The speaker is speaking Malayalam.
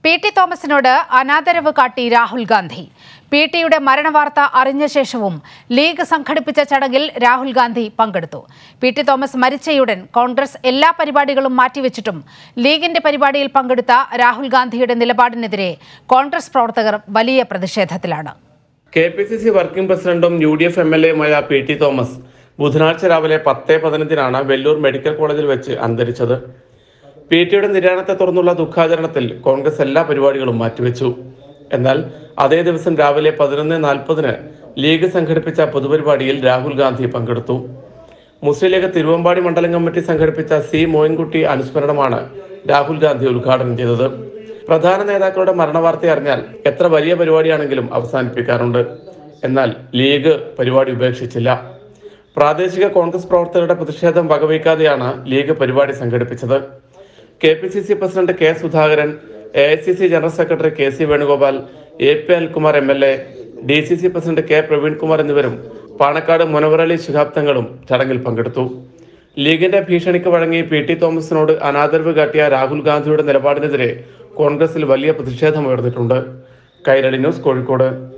പി ടി തോമസിനോട് അനാദരവ് കാട്ടി രാഹുൽ ഗാന്ധി പി ടിയുടെ മരണവാർത്ത അറിഞ്ഞ ശേഷവും ലീഗ് സംഘടിപ്പിച്ച ചടങ്ങിൽ രാഹുൽ ഗാന്ധി പങ്കെടുത്തു പി ടി തോമസ് മരിച്ചയുടൻ കോൺഗ്രസ് എല്ലാ പരിപാടികളും മാറ്റിവെച്ചിട്ടും ലീഗിന്റെ പരിപാടിയിൽ പങ്കെടുത്ത രാഹുൽ ഗാന്ധിയുടെ നിലപാടിനെതിരെ കോൺഗ്രസ് പ്രവർത്തകർ വലിയ പ്രതിഷേധത്തിലാണ് K P C C working പ്രസിഡന്റും U D F M L എയുമായ പി ടി തോമസ് ബുധനാഴ്ച രാവിലെ പത്ത് പതിനഞ്ചിനാണ് വെല്ലൂർ മെഡിക്കൽ കോളേജിൽ വെച്ച് അന്തരിച്ചത് പി ടിയുടെ നിര്യാണത്തെ തുടർന്നുള്ള ദുഃഖാചരണത്തിൽ കോൺഗ്രസ് എല്ലാ പരിപാടികളും മാറ്റിവെച്ചു എന്നാൽ അതേ ദിവസം രാവിലെ പതിനൊന്ന് നാൽപ്പതിന് ലീഗ് സംഘടിപ്പിച്ച പൊതുപരിപാടിയിൽ രാഹുൽ ഗാന്ധി പങ്കെടുത്തു മുസ്ലിം ലീഗ് തിരുവമ്പാടി മണ്ഡലം കമ്മിറ്റി സംഘടിപ്പിച്ച സി മോയിൻകുട്ടി അനുസ്മരണമാണ് രാഹുൽ ഗാന്ധി ഉദ്ഘാടനം ചെയ്തത് പ്രധാന നേതാക്കളുടെ മരണവാർത്ത അറിഞ്ഞാൽ എത്ര വലിയ പരിപാടിയാണെങ്കിലും അവസാനിപ്പിക്കാറുണ്ട് എന്നാൽ ലീഗ് പരിപാടി ഉപേക്ഷിച്ചില്ല പ്രാദേശിക കോൺഗ്രസ് പ്രവർത്തകരുടെ പ്രതിഷേധം വകവയ്ക്കാതെയാണ് ലീഗ് പരിപാടി സംഘടിപ്പിച്ചത് K P C C president K Sudhakaran A I C C general secretary K C Venugopal A P Anilkumar M L A D C C president K Praveenkumar എന്നിവരും പാണക്കാട് മുനവറലി ശിഹാബ് തങ്ങളും ചടങ്ങിൽ പങ്കെടുത്തു ലീഗിന്റെ ഭീഷണിക്ക് വഴങ്ങി പി ടി തോമസിനോട് അനാദരവ് കാട്ടിയ രാഹുൽ ഗാന്ധിയുടെ നിലപാടിനെതിരെ കോൺഗ്രസിൽ വലിയ പ്രതിഷേധമുയർന്നിട്ടുണ്ട് കൈരളി ന്യൂസ് കോഴിക്കോട്